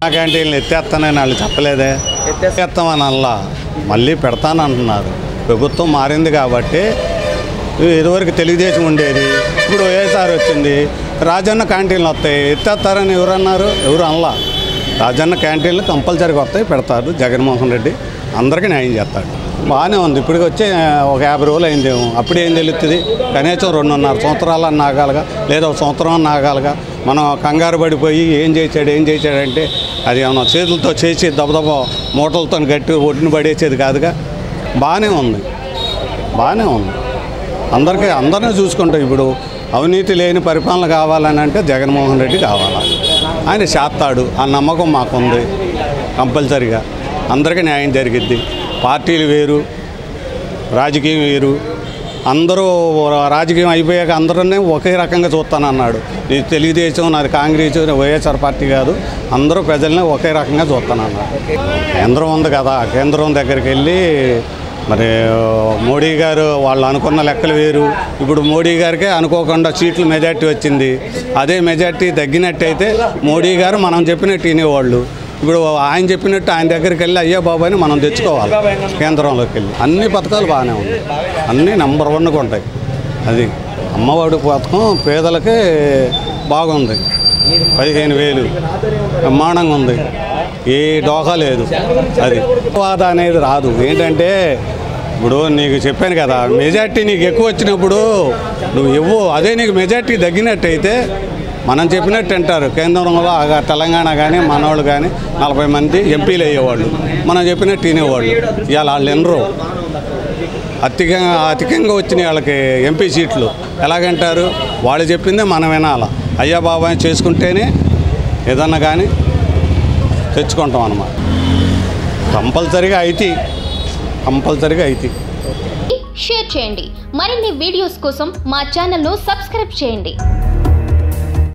క్యాంటీన్లు ఎత్తేస్తానని వాళ్ళు చెప్పలేదే ఎత్తేస్తామని అల్లా మళ్ళీ పెడతానంటున్నారు ప్రభుత్వం మారింది కాబట్టి ఇదివరకు తెలుగుదేశం ఉండేది ఇప్పుడు వైఎస్ఆర్ వచ్చింది రాజన్న క్యాంటీన్లు వస్తాయి ఎత్తేస్తారని ఎవరన్నారు ఎవరు అనలా రాజన్న క్యాంటీన్లు కంపల్సరీగా వస్తాయి పెడతారు జగన్మోహన్ రెడ్డి అందరికీ న్యాయం చేస్తాడు బాగానే ఉంది ఇప్పుడు వచ్చే ఒక యాభై రోజులు అయిందేమో అప్పుడు ఏం తెలుస్తుంది కనీసం రెండున్నర సంవత్సరాలన్నా ఆగాలిగా లేదా ఒక సంవత్సరం అన్నా ఆగాలిగా మనం కంగారు పడిపోయి ఏం చేశాడు ఏం చేశాడంటే అది ఏమన్నా చేతులతో చేసి దబదబ మూటలతో గట్టి ఒడ్డున పడేసేది కాదుగా బాగానే ఉంది బాగానే ఉంది అందరికీ అందరినీ చూసుకుంటాం ఇప్పుడు అవినీతి లేని పరిపాలన కావాలని అంటే జగన్మోహన్ రెడ్డి కావాలా ఆయన చేస్తాడు ఆ నమ్మకం మాకుంది కంపల్సరిగా అందరికీ న్యాయం జరిగిద్ది పార్టీలు వేరు రాజకీయం వేరు అందరూ రాజకీయం అయిపోయాక అందరూ ఒకే రకంగా చూస్తానన్నాడు ఇది తెలుగుదేశం నాది కాంగ్రెస్ వైఎస్ఆర్ పార్టీ కాదు అందరూ ప్రజల్ని ఒకే రకంగా చూస్తానన్నాడు కేంద్రం ఉంది కదా కేంద్రం దగ్గరికి వెళ్ళి మరి మోడీ గారు వాళ్ళు అనుకున్న లెక్కలు వేరు ఇప్పుడు మోడీ గారికే అనుకోకుండా సీట్లు మెజార్టీ వచ్చింది అదే మెజార్టీ తగ్గినట్టయితే మోడీ గారు మనం చెప్పినట్టు వినేవాళ్ళు ఇప్పుడు ఆయన చెప్పినట్టు ఆయన దగ్గరికి వెళ్ళి అయ్యా బాబు అని మనం తెచ్చుకోవాలి కేంద్రంలోకి వెళ్ళి అన్ని పథకాలు బాగానే ఉన్నాయి అన్నీ నంబర్ వన్గా ఉంటాయి అది అమ్మఒడి పథకం పేదలకే బాగుంది పదిహేను వేలు బ్రహ్మాండంగా ఉంది ఏ డోకా లేదు అది వాద అనేది రాదు ఏంటంటే ఇప్పుడు నీకు చెప్పాను కదా మెజార్టీ నీకు ఎక్కువ వచ్చినప్పుడు నువ్వు ఇవ్వు అదే నీకు మెజార్టీ తగ్గినట్టయితే మనం చెప్పినట్టు అంటారు కేంద్రంలో ఆ తెలంగాణ కానీ మనవాళ్ళు కానీ నలభై మంది ఎంపీలు అయ్యేవాళ్ళు మనం చెప్పినట్టు వినేవాళ్ళు ఇవాళ వాళ్ళు ఎనరు అధికంగా అధికంగా వచ్చినాయి వాళ్ళకి ఎంపీ సీట్లు ఎలాగంటారు వాళ్ళు చెప్పిందే మనం వినాలి అయ్యా బాబాయ్ చేసుకుంటేనే ఏదన్నా కానీ తెచ్చుకుంటాం అన్నమాట కంపల్సరీగా అయితే కంపల్సరీగా అయితే షేర్ చేయండి మరిన్ని వీడియోస్ కోసం మా ఛానల్ను సబ్స్క్రైబ్ చేయండి